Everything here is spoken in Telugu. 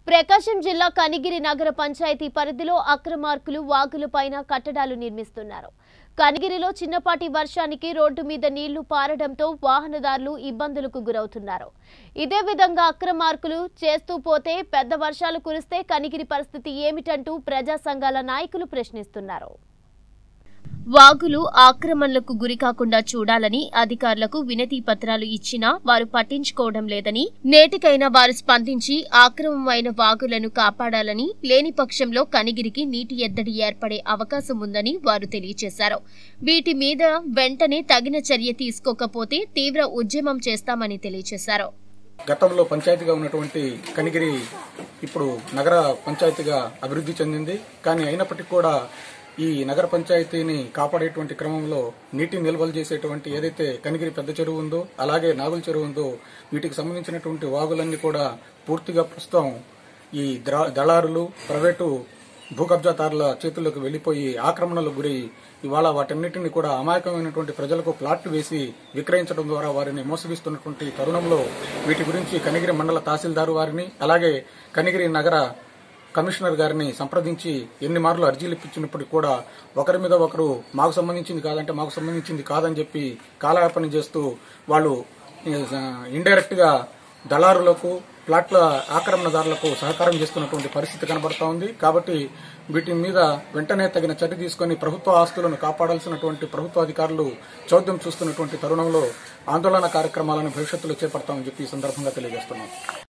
ప్రకాశం జిల్లా కనిగిరి నగర పంచాయతీ పరిధిలో అక్రమార్కులు వాగులపైన కట్టడాలు నిర్మిస్తున్నారు కనిగిరిలో చిన్నపాటి వర్షానికి రోడ్డు మీద నీళ్లు పారడంతో వాహనదారులు ఇబ్బందులకు గురవుతున్నారు ఇదే విధంగా అక్రమార్కులు చేస్తూ పోతే పెద్ద వర్షాలు కురిస్తే కనిగిరి పరిస్థితి ఏమిటంటూ ప్రజా సంఘాల నాయకులు ప్రశ్నిస్తున్నారు వాగులు ఆక్రమణలకు గురికాకుండా చూడాలని అధికారులకు వినతి పత్రాలు ఇచ్చినా వారు పట్టించుకోవడం లేదని నేటికైనా వారు స్పందించి ఆక్రమమైన వాగులను కాపాడాలని లేని పక్షంలో కనిగిరికి నీటి ఎద్దడి ఏర్పడే అవకాశం ఉందని వారు తెలియజేశారు వీటి మీద వెంటనే తగిన చర్య తీసుకోకపోతే తీవ్ర ఉద్యమం చేస్తామని తెలియజేశారు గతంలో పంచాయతీగా ఉన్నటువంటి కనిగిరి ఇప్పుడు నగర పంచాయతీగా అభివృద్ధి చెందింది కానీ అయినప్పటికీ కూడా ఈ నగర పంచాయతీని కాపాడేటువంటి క్రమంలో నీటి నిల్వలు చేసేటువంటి ఏదైతే కనిగిరి పెద్ద చెరువు ఉందో అలాగే నాగుల చెరువు ఉందో వీటికి సంబంధించినటువంటి వాగులన్నీ కూడా పూర్తిగా ప్రస్తుతం ఈ ద్ర- దళారులు ప్రైవేటు భూ కబ్జాదారుల చేతుల్లోకి వెళ్లిపోయి ఆక్రమణలకు గురై ఇవాళ వాటన్నిటిని కూడా అమాయకమైనటువంటి ప్రజలకు ప్లాట్లు వేసి విక్రయించడం ద్వారా వారిని మోసగిస్తున్నటువంటి తరుణంలో వీటి గురించి కనిగిరి మండల తహసీల్దారు వారిని అలాగే కనిగిరి నగర కమిషనర్ గారిని సంప్రదించి ఎన్ని మార్లు అర్జీలు ఇప్పించినప్పటికీ కూడా ఒకరి మీద ఒకరు మాకు సంబంధించింది కాదంటే మాకు సంబంధించింది కాదని చెప్పి కాలయాపన చేస్తూ వాళ్ళు ఇండైరెక్ట్ గా దళారులకు ప్లాట్ల ఆక్రమణదారులకు సహకారం చేస్తున్నటువంటి పరిస్థితి కనబడతా ఉంది కాబట్టి వీటి మీద వెంటనే తగిన చర్య తీసుకుని ప్రభుత్వ ఆస్తులను కాపాడాల్సినటువంటి ప్రభుత్వ అధికారులు చౌద్యం చూస్తున్నటువంటి తరుణంలో ఆందోళన కార్యక్రమాలను భవిష్యత్తులో చేపడతామని చెప్పి ఈ సందర్భంగా తెలియజేస్తున్నాం